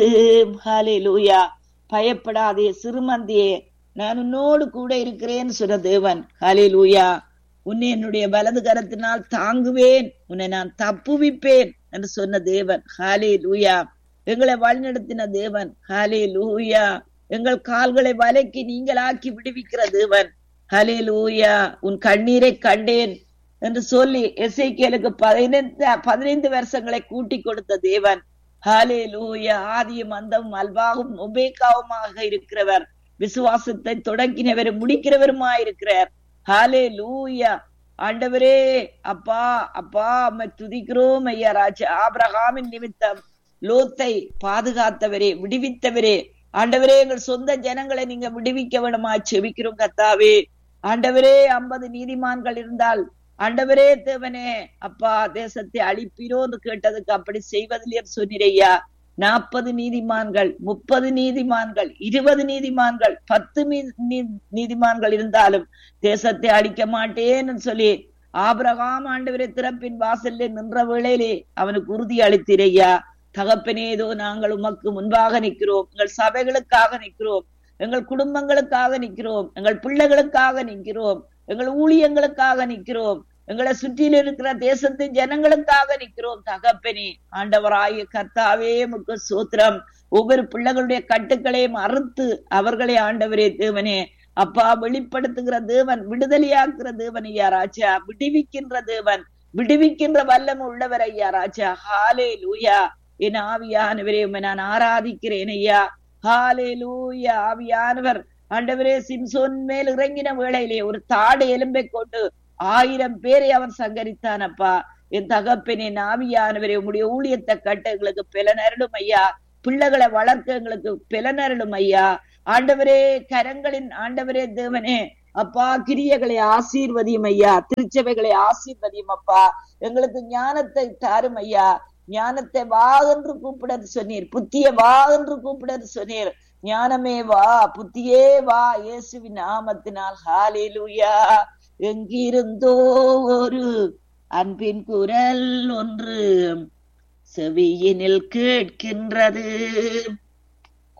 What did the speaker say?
ஹalleluya பயப்படாதே சிறுமந்தியே நான் உன்னோடு கூட இருக்கிறேன்னு சொன்ன தேவன் ஹalleluya உன்னை என்னுடைய வலது கரத்தினால் தாங்குவேன் உன்னை நான் தப்புவிப்பேன் என்று சொன்ன தேவன் ஹாலே லூயா எங்களை வழிநடத்தின தேவன் ஹாலே லூயா எங்கள் கால்களை வலைக்கு நீங்களாக்கி விடுவிக்கிற தேவன் ஹலே லூயா உன் கண்ணீரை கண்டேன் என்று சொல்லி எஸ்ஐகேலுக்கு பதினைந்து பதினைந்து வருஷங்களை கூட்டி கொடுத்த தேவன் ஹாலே லூயா ஆதியும் அந்தம் அல்வாவும் உபேகாவுமாக இருக்கிறவர் விசுவாசத்தை தொடங்கினவரும் முடிக்கிறவருமா இருக்கிறார் ஹாலே லூயா ஆண்டவரே அப்பா அப்பா அம்மை துதிக்கிறோம் ஐயா ராஜா ஆபிரகாமின் நிமித்தம் லோத்தை பாதுகாத்தவரே விடுவித்தவரே ஆண்டவரே எங்கள் சொந்த ஜனங்களை நீங்க விடுவிக்க வேணுமா செபிக்கிறோம் கத்தாவே ஆண்டவரே ஐம்பது நீதிமான்கள் இருந்தால் ஆண்டவரே தேவனே அப்பா தேசத்தை அழிப்பீரோன்னு கேட்டதுக்கு அப்படி செய்வதிலே சொன்னிரையா நாற்பது நீதிமான்கள் முப்பது நீதிமான்கள் இருபது நீதிமான்கள் பத்து நீதிமான்கள் இருந்தாலும் தேசத்தை அழிக்க மாட்டேன்னு சொல்லி ஆபிரகாம் ஆண்டவரை திறப்பின் வாசல்ல நின்ற வேளையிலே அவனுக்கு உறுதி அளித்திரையா தகப்பனே ஏதோ நாங்கள் உமக்கு முன்பாக நிற்கிறோம் எங்கள் சபைகளுக்காக நிற்கிறோம் எங்கள் குடும்பங்களுக்காக நிற்கிறோம் எங்கள் பிள்ளைகளுக்காக நிற்கிறோம் எங்கள் ஊழியங்களுக்காக நிற்கிறோம் எங்களை சுற்றில இருக்கிற தேசத்து ஜனங்களுக்காக நிற்கிறோம் தகப்பனே ஆண்டவராய கர்த்தாவே முக்க சூத்திரம் ஒவ்வொரு பிள்ளைகளுடைய கட்டுக்களையும் அறுத்து அவர்களை ஆண்டவரே தேவனே அப்பா வெளிப்படுத்துகிற தேவன் விடுதலையாக்குற தேவன் ஐயா ராஜா விடுவிக்கின்ற தேவன் விடுவிக்கின்ற வல்லம் உள்ளவர் ஐயா ராஜா ஹாலே லூயா என் ஆவியானவரே நான் ஆராதிக்கிறேன் ஐயா ஹாலே லூயா ஆவியானவர் ஆண்டவரே சிம்சோன் மேல் இறங்கின வேளையிலே ஒரு தாடு எலும்பை கொண்டு ஆயிரம் பேரை அவன் சங்கரித்தான் அப்பா என் தகப்பனே நாவியானவரே உங்களுடைய ஊழியத்தை கட்ட எங்களுக்கு பிளனரலும் ஐயா பிள்ளைகளை வளர்க்க எங்களுக்கு பிளனரலும் ஐயா ஆண்டவரே கரங்களின் ஆண்டவரே தேவனே அப்பா கிரியைகளை ஆசீர்வதியும் ஐயா திருச்சபைகளை ஆசீர்வதியும் அப்பா எங்களுக்கு ஞானத்தை தாரும் ஐயா ஞானத்தை வா என்று கூப்பிட சொன்னீர் புத்திய வா என்று கூப்பிட சொன்னீர் ஞானமே வா புத்தியே வா இயேசுவின் நாமத்தினால் ஹாலேலுயா எங்கிருந்தோ ஒரு அன்பின் குரல் ஒன்று செவியினில் கேட்கின்றது